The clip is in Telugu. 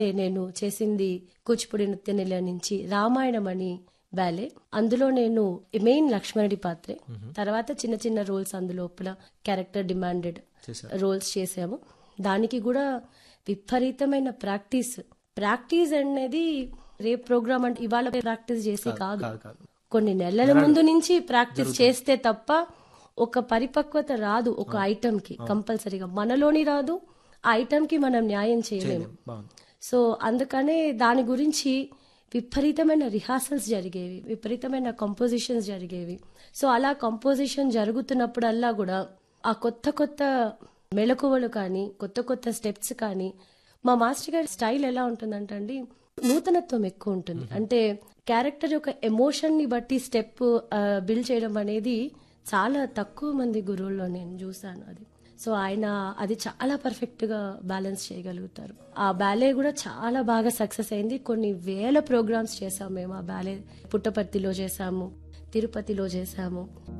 నేను చేసింది కూచిపూడి నృత్య నిలయం నుంచి రామాయణం అని బ్యాలే అందులో నేను మెయిన్ లక్ష్మణుడి పాత్రే తర్వాత చిన్న చిన్న రోల్స్ అందులోపల క్యారెక్టర్ డిమాండెడ్ చేశారు. రోల్స్ చేసాము దానికి కూడా విపరీతమైన ప్రాక్టీస్ ప్రాక్టీస్ అనేది రేపు ప్రోగ్రామ్ అంటే ఇవాళ ప్రాక్టీస్ చేసి కాదు కాదు కాదు కొన్ని నెలల ముందు నుంచి ప్రాక్టీస్ చేస్తే తప్ప ఒక పరిపక్వత రాదు ఒక ఐటమ్ కి కంపల్సరీగా మనలోని రాదు ఆ ఐటమ్ కి మనం న్యాయం చేయలేము బాగుంది సో అందుకనే దాని గురించి విపరీతమైన రిహార్సల్స్ జరిగేవి విపరీతమైన కంపోజిషన్స్ జరిగేవి సో అలా కంపోజిషన్ జరుగుతున్నప్పుడల్లా కూడా ఆ కొత్త కొత్త మెలకువలు కానీ కొత్త కొత్త స్టెప్స్ కానీ మా మాస్టర్ గారి స్టైల్ ఎలా ఉంటుందంటే అండి నూతనత్వం ఎక్కువ ఉంటుంది అంటే క్యారెక్టర్ యొక్క ఎమోషన్ ని బట్టి స్టెప్ బిల్డ్ చేయడం అనేది చాలా తక్కువ మంది గురువుల్లో నేను చూసాను అది సో ఆయన అది చాలా పర్ఫెక్ట్ గా బ్యాలెన్స్ చేయగలుగుతారు ఆ బ్యాలే కూడా చాలా బాగా సక్సెస్ అయింది కొన్ని వేల ప్రోగ్రామ్స్ చేసాము మేము ఆ బ్యాలే పుట్టపర్తిలో చేసాము తిరుపతిలో చేసాము